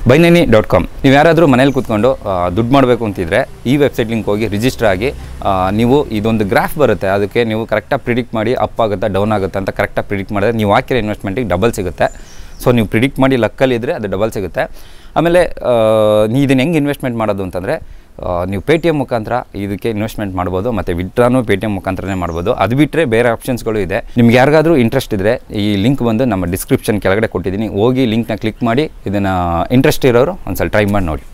ಬೈನನಿ dot com ನೀವು ಯಾರಾದರೂ ಮನೇಲಿ ಕೂತ್ಕೊಂಡು ಆ, ದುಡ್ಡು ಮಾಡಬೇಕು ಅಂತಿದ್ರೆ ಈ ವೆಬ್ಸೈಟ್ ಲಿಂಕ್ ಹೋಗಿ ರಿಜಿಸ್ಟರ್ ಆಗಿ ಆ, ನೀವು ಇದೊಂದು ಗ್ರಾಫ್ ಬರುತ್ತೆ ಅದಕ್ಕೆ ನೀವು ಕರೆಕ್ಟಾಗಿ ಪ್ರಿಡಿಕ್ಟ್ ಮಾಡಿ ಅಪ್ ಆಗುತ್ತಾ ಡೌನ್ ಆಗುತ್ತೆ ಅಂತ ಕರೆಕ್ಟಾಗಿ ಪ್ರಿಡಿಕ್ಟ್ ಮಾಡಿದ್ರೆ ನೀವು ಹಾಕಿರೋ ಇನ್ವೆಸ್ಟ್ಮೆಂಟಿಗೆ ಡಬಲ್ ಸಿಗುತ್ತೆ ಸೊ ನೀವು ಪ್ರಿಡಿಕ್ಟ್ ಮಾಡಿ ಲಕ್ಕಲ್ಲಿ ಇದ್ದರೆ ಅದು ಡಬಲ್ ಸಿಗುತ್ತೆ ಆಮೇಲೆ ಆ, ನೀವು ಇದನ್ನು ಹೆಂಗೆ ಇನ್ವೆಸ್ಟ್ಮೆಂಟ್ ಮಾಡೋದು ಅಂತಂದರೆ ನೀವು ಪೇ ಟಿ ಎಮ್ ಮುಖಾಂತರ ಇದಕ್ಕೆ ಇನ್ವೆಸ್ಟ್ಮೆಂಟ್ ಮಾಡ್ಬೋದು ಮತ್ತು ವಿಡ್ರಾನು ಪೇ ಟಿ ಎಮ್ ಮುಖಾಂತರನೇ ಮಾಡ್ಬೋದು ಅದು ಬಿಟ್ಟರೆ ಬೇರೆ ಆಪ್ಷನ್ಸ್ಗಳು ಇದೆ ನಿಮ್ಗೆ ಯಾರಿಗಾದ್ರೂ ಇಂಟ್ರೆಸ್ಟ್ ಇದ್ದರೆ ಈ ಲಿಂಕ್ ಬಂದು ನಮ್ಮ ಡಿಸ್ಕ್ರಿಪ್ಷನ್ ಕೆಳಗಡೆ ಕೊಟ್ಟಿದ್ದೀನಿ ಹೋಗಿ ಲಿಂಕ್ನ ಕ್ಲಿಕ್ ಮಾಡಿ ಇದನ್ನು ಇಂಟ್ರೆಸ್ಟ್ ಇರೋರು ಒಂದ್ಸಲ ಟ್ರೈ ಮಾಡಿ ನೋಡಿ